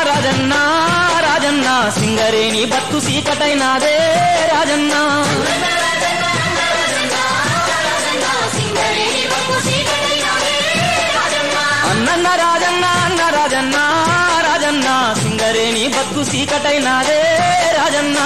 రాజన్న రాజన్న సింగరేణి బతుకు సీకటైనాదే రాజన్న అన్నన్న రాజన్న అన్న రాజన్న రాజన్న సింగరేణి బతుకు సీకటైనాదే రాజన్న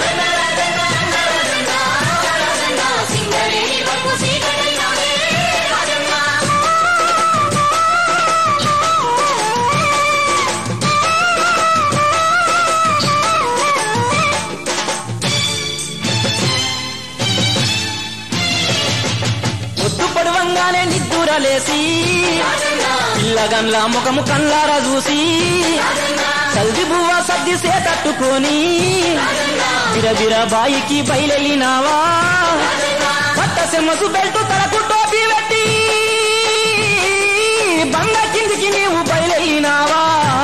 ఒడ్డు పడవంగానే నిద్దురలేసి పిల్లగన్ల ముఖము కళ్ళారా చూసి సల్ది బువ్వ సర్ది సేతట్టుకొని బిరబిర బాయికి బయలెళ్ళినావా పట్ట సెమ్మసు బెల్టు తలకు టోపీ పెట్టి బంగ కిందికి నీవు బయలెళ్ళినావా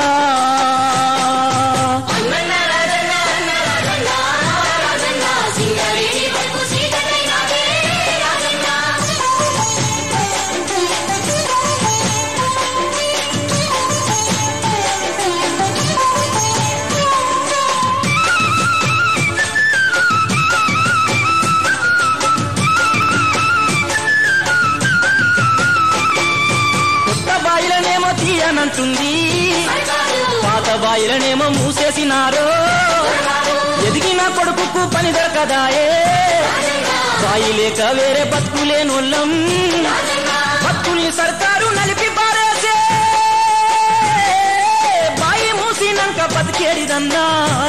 కొత్త బాయిలనేమో తీయనంటుంది పాత బాయిలనేమో మూసేసినారు ఎదిగిన కొడుకుకు పని దొరకదాయే బాయి లేక వేరే బతుకులేనోళ్ళం బతుకుని సర్కారు నలిపి పారేసే బాయి మూసినాక బతికేడిదన్నా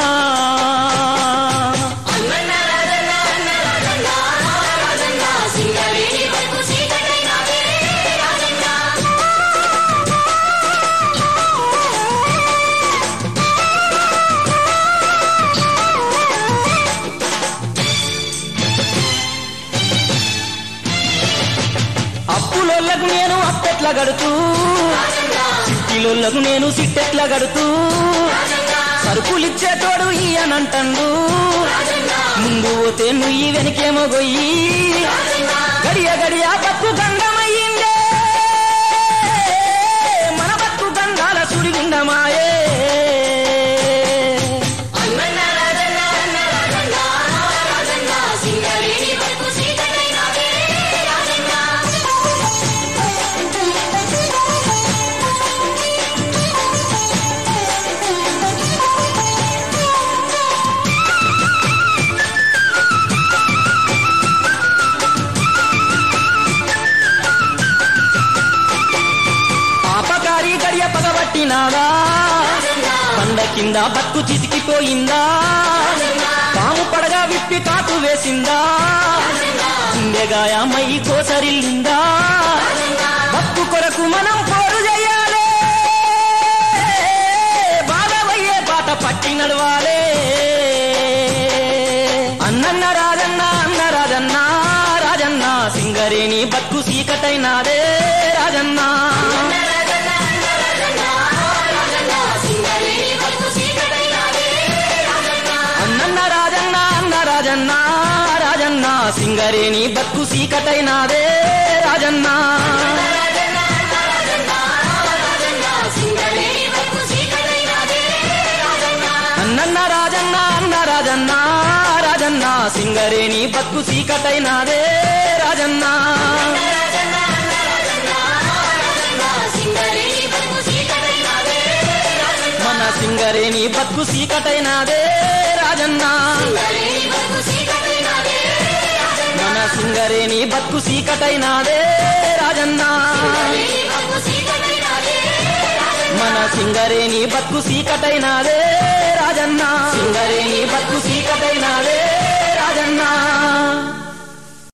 అప్పులోళ్ళకు నేను అప్పెట్ల గడుతూ సిట్టిలోళ్ళకు నేను సిట్టెట్ల గడుతూ సరుకులిచ్చేటోడు ఈయనంటండు ముందు పోతే నుయ్యి వెనకేమో గొయ్యి గడియ గడియ బతుకు గంగమయ్యిందే మన బతుకు గంగాల సుడిగుండమాయే పాపకారి గడియ పగబట్టినాదా పండ కింద బతుకు చితికిపోయిందా పాము పడగా విప్పి కాటు వేసిందా గుండెగాయమై కోసరిల్లిందా బతుకు కొరకు మనం పోరు చేయాలి బాధవయ్యే బాట పట్టి నడవాలే అన్నన్న రాజన్న అన్న రాజన్న రాజన్న సింగరేణి బతుకు సీకటైనాదే రాజన్న అన్నన్న రాజన్న అన్న రాజన్న రాజన్న సింగరేణి బతుకు సీకటైనాదే రాజన్న అన్నన్న రాజన్న అన్న రాజన్న రాజన్న సింగరేణి బతుకు సీకటైనాదే రాజన్న మన సింగరేణి బతుకు సీకటైనాదే రాజన్న మన సింగరేణి బతుకు సీకటైనాదే రాజన్న మన సింగరేణి బతుకు సీకటైనాదే రాజన్న సింగరేణి బతుకు సీకటైనాదే రాజన్న